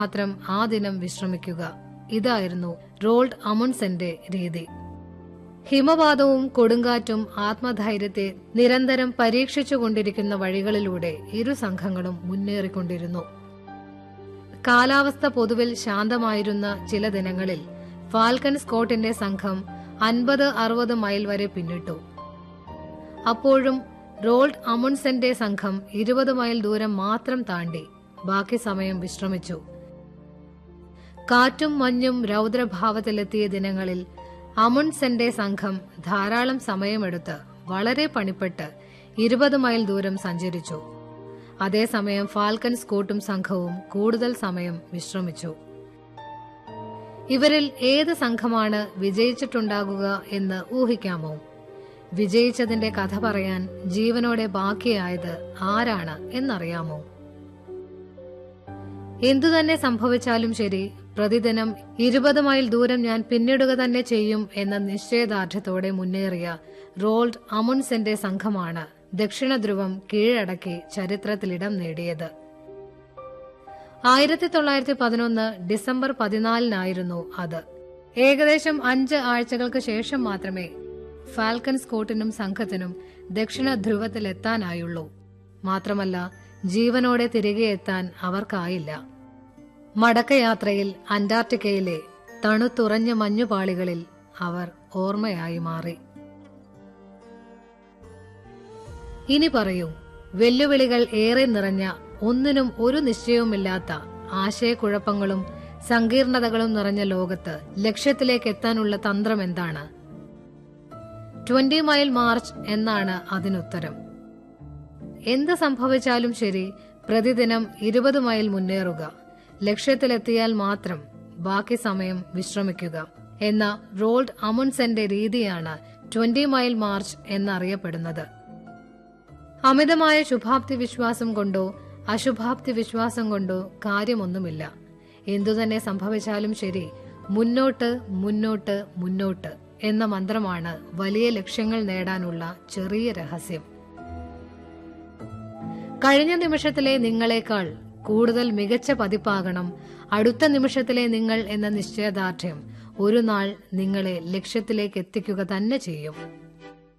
മാത്രം ആ ദിനം വിശ്രമിക്കുക ഇതായിരുന്നു റോൾഡ് അമുൺസെന്റെ രീതി ഹിമപാതവും കൊടുങ്കാറ്റും ആത്മധൈര്യത്തെ നിരന്തരം പരീക്ഷിച്ചുകൊണ്ടിരിക്കുന്ന വഴികളിലൂടെ ഇരു സംഘങ്ങളും മുന്നേറിക്കൊണ്ടിരുന്നു കാലാവസ്ഥ പൊതുവിൽ ശാന്തമായിരുന്ന ചില ദിനങ്ങളിൽ ഫാൽക്കൺ സ്കോട്ടിന്റെ സംഘം അൻപത് അറുപത് മൈൽ വരെ പിന്നിട്ടു അപ്പോഴും റോൾഡ് അമുൺസെന്റെ സംഘം ഇരുപത് മൈൽ ദൂരം മാത്രം താണ്ടി ബാക്കി സമയം വിശ്രമിച്ചു കാറ്റും മഞ്ഞും രൗദ്രഭാവത്തിലെത്തിയ ദിനങ്ങളിൽ അമുൺസെന്റെ സംഘം ധാരാളം സമയമെടുത്ത് വളരെ പണിപ്പെട്ട് ഇരുപത് മൈൽ ദൂരം സഞ്ചരിച്ചു അതേസമയം ഫാൽക്കൺ സ്കൂട്ടും സംഘവും കൂടുതൽ സമയം വിശ്രമിച്ചു ഇവരിൽ ഏത് സംഘമാണ് വിജയിച്ചിട്ടുണ്ടാകുക എന്ന് ഊഹിക്കാമോ വിജയിച്ചതിന്റെ കഥ പറയാൻ ജീവനോടെ ബാക്കിയായത് ആരാണ് എന്നറിയാമോ എന്തുതന്നെ സംഭവിച്ചാലും ശരി പ്രതിദിനം ഇരുപത് മൈൽ ദൂരം ഞാൻ പിന്നിടുക തന്നെ ചെയ്യും എന്ന നിശ്ചയദാർഢ്യത്തോടെ മുന്നേറിയ റോൾഡ് അമുൺസെന്റെ സംഘമാണ് ദക്ഷിണ ധ്രുവം കീഴടക്കി ചരിത്രത്തിലിടം നേടിയത് ആയിരത്തി തൊള്ളായിരത്തി പതിനൊന്ന് ഡിസംബർ പതിനാലിനായിരുന്നു അത് ഏകദേശം അഞ്ച് ആഴ്ചകൾക്ക് ശേഷം മാത്രമേ ഫാൽക്കൺ സ്കോട്ടിനും സംഘത്തിനും ദക്ഷിണ ധ്രുവത്തിലെത്താനായുള്ളൂ മാത്രമല്ല ജീവനോടെ തിരികെ എത്താൻ അവർക്കായില്ല മടക്കയാത്രയിൽ അന്റാർട്ടിക്കയിലെ തണുത്തുറഞ്ഞ മഞ്ഞുപാളികളിൽ അവർ ഓർമ്മയായി മാറി ഇനി പറയൂ വെല്ലുവിളികൾ ഏറെ നിറഞ്ഞ ഒന്നിനും ഒരു നിശ്ചയവുമില്ലാത്ത ആശയക്കുഴപ്പങ്ങളും സങ്കീർണതകളും നിറഞ്ഞ ലോകത്ത് ലക്ഷ്യത്തിലേക്ക് എത്താനുള്ള തന്ത്രം എന്താണ് ട്വന്റി മൈൽ മാർച്ച് എന്നാണ് അതിനുത്തരം എന്ത് സംഭവിച്ചാലും ശരി പ്രതിദിനം ഇരുപത് മൈൽ മുന്നേറുക ലക്ഷ്യത്തിലെത്തിയാൽ മാത്രം ബാക്കി സമയം വിശ്രമിക്കുക എന്ന റോൾഡ് അമുൺസെന്റെ രീതിയാണ് ട്വന്റി മൈൽ മാർച്ച് എന്നറിയപ്പെടുന്നത് അമിതമായ ശുഭാപ്തി വിശ്വാസം കൊണ്ടോ അശുഭാപ്തി വിശ്വാസം കൊണ്ടോ കാര്യമൊന്നുമില്ല എന്തുതന്നെ സംഭവിച്ചാലും ശരി മുന്നോട്ട് മുന്നോട്ട് മുന്നോട്ട് എന്ന മന്ത്രമാണ് വലിയ ലക്ഷ്യങ്ങൾ നേടാനുള്ള ചെറിയ രഹസ്യം കഴിഞ്ഞ നിമിഷത്തിലെ നിങ്ങളെക്കാൾ കൂടുതൽ മികച്ച പതിപ്പാകണം അടുത്ത നിമിഷത്തിലെ നിങ്ങൾ എന്ന നിശ്ചയദാർഢ്യം ഒരു നാൾ നിങ്ങളെ ലക്ഷ്യത്തിലേക്ക് എത്തിക്കുക തന്നെ ചെയ്യും